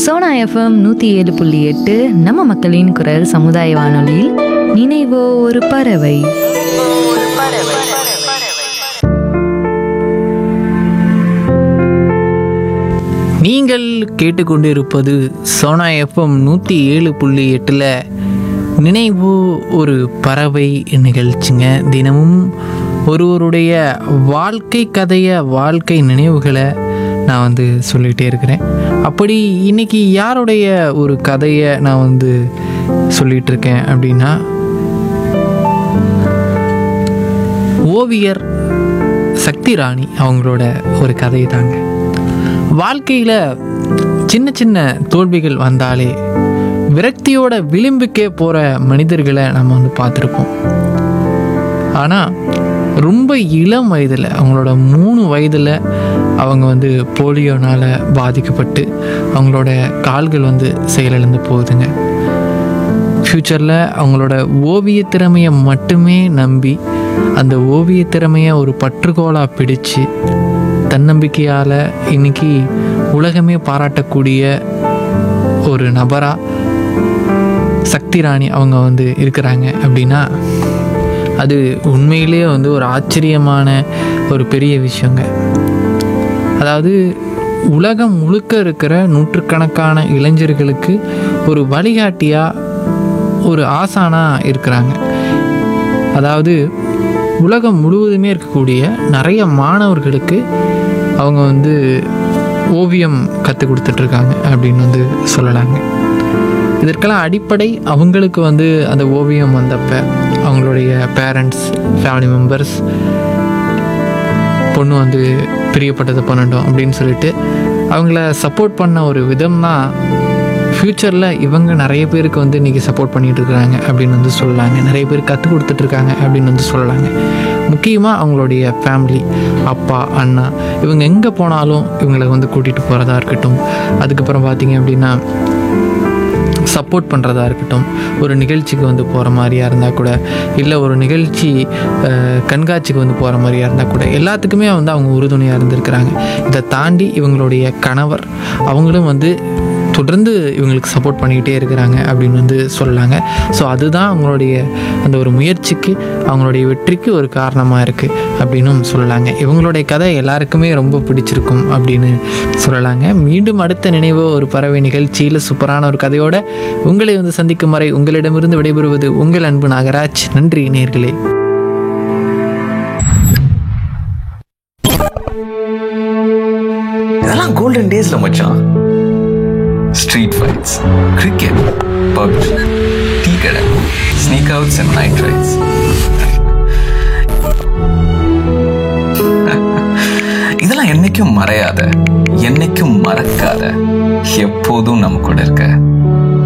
Sona FM நூற்றி ஏழு புள்ளி எட்டு நம்ம மக்களின் குரல் சமுதாய வானொலியில் நினைவோ ஒரு பறவை நீங்கள் கேட்டுக்கொண்டிருப்பது சோனா எஃப்எம் நூற்றி ஏழு புள்ளி எட்டில் நினைவு ஒரு பறவை நிகழ்ச்சிங்க தினமும் ஒருவருடைய வாழ்க்கை கதையை வாழ்க்கை நினைவுகளை நான் வந்து சொல்லிகிட்டே இருக்கிறேன் அப்படி இன்னைக்கு யாருடைய ஒரு கதையை நான் வந்து சொல்லிகிட்டு இருக்கேன் அப்படின்னா ஓவியர் சக்தி ராணி அவங்களோட ஒரு கதை தாங்க வாழ்க்கையில் சின்ன சின்ன தோல்விகள் வந்தாலே விரக்தியோட விளிம்புக்கே போகிற மனிதர்களை நம்ம வந்து பார்த்துருப்போம் ஆனால் ரொம்ப இளம் வயதில் அவங்களோட மூணு வயதில் அவங்க வந்து போலியோனால் பாதிக்கப்பட்டு அவங்களோட கால்கள் வந்து செயலிழந்து போகுதுங்க ஃப்யூச்சரில் அவங்களோட ஓவிய திறமையை மட்டுமே நம்பி அந்த ஓவிய திறமையை ஒரு பற்றுகோலாக பிடிச்சு தன்னம்பிக்கையால் இன்னைக்கு உலகமே பாராட்டக்கூடிய ஒரு நபராக சக்தி ராணி அவங்க வந்து இருக்கிறாங்க அப்படின்னா அது உண்மையிலேயே வந்து ஒரு ஆச்சரியமான ஒரு பெரிய விஷயங்க அதாவது உலகம் முழுக்க இருக்கிற நூற்றுக்கணக்கான இளைஞர்களுக்கு ஒரு வழிகாட்டியாக ஒரு ஆசானாக இருக்கிறாங்க அதாவது உலகம் முழுவதுமே இருக்கக்கூடிய நிறைய மாணவர்களுக்கு அவங்க வந்து ஓவியம் கற்றுக் கொடுத்துட்ருக்காங்க அப்படின்னு வந்து சொல்லலாங்க இதற்கெல்லாம் அடிப்படை அவங்களுக்கு வந்து அந்த ஓவியம் வந்தப்ப அவங்களுடைய பேரண்ட்ஸ் ஃபேமிலி மெம்பர்ஸ் பொண்ணு வந்து பிரியப்பட்டதை பண்ணட்டும் அப்படின்னு சொல்லிட்டு அவங்கள சப்போர்ட் பண்ண ஒரு விதம் தான் ஃப்யூச்சரில் இவங்க நிறைய பேருக்கு வந்து இன்றைக்கி சப்போர்ட் பண்ணிகிட்டு இருக்கிறாங்க அப்படின்னு வந்து சொல்லலாங்க நிறைய பேர் கற்றுக் கொடுத்துட்ருக்காங்க அப்படின்னு வந்து சொல்லலாங்க முக்கியமாக அவங்களுடைய ஃபேமிலி அப்பா அண்ணா இவங்க எங்கே போனாலும் இவங்களை வந்து கூட்டிகிட்டு போகிறதா இருக்கட்டும் அதுக்கப்புறம் பார்த்தீங்க அப்படின்னா சப்போர்ட் பண்ணுறதா இருக்கட்டும் ஒரு நிகழ்ச்சிக்கு வந்து போகிற மாதிரியா இருந்தால் கூட இல்லை ஒரு நிகழ்ச்சி அஹ், கண்காட்சிக்கு வந்து போகிற மாதிரியா இருந்தால் கூட எல்லாத்துக்குமே வந்து அவங்க உறுதுணையாக இருந்திருக்கிறாங்க இதை தாண்டி இவங்களுடைய கணவர் அவங்களும் வந்து தொடர்ந்து இவங்களுக்கு சப்போர்ட் பண்ணிக்கிட்டே இருக்கிறாங்க அப்படின்னு வந்து சொல்லலாங்க ஸோ அதுதான் அவங்களுடைய அந்த ஒரு முயற்சிக்கு அவங்களுடைய வெற்றிக்கு ஒரு காரணமாக இருக்குது அப்படின்னும் சொல்லலாங்க இவங்களுடைய கதை எல்லாருக்குமே ரொம்ப பிடிச்சிருக்கும் அப்படின்னு சொல்லலாங்க மீண்டும் அடுத்த நினைவு ஒரு பறவை நிகழ்ச்சியில் சூப்பரான ஒரு கதையோட உங்களை வந்து சந்திக்கும் வரை உங்களிடமிருந்து விடைபெறுவது உங்கள் அன்பு நாகராஜ் நன்றி நேர்களே இதெல்லாம் கோல்டன் டேஸ்ல மச்சான் street fights cricket PUBG tea கடை sneak outs and night rides இதெல்லாம் என்னைக்கும் மறையாத என்னைக்கும் மறக்காத எப்போதும் நம்ம கூட இருக்க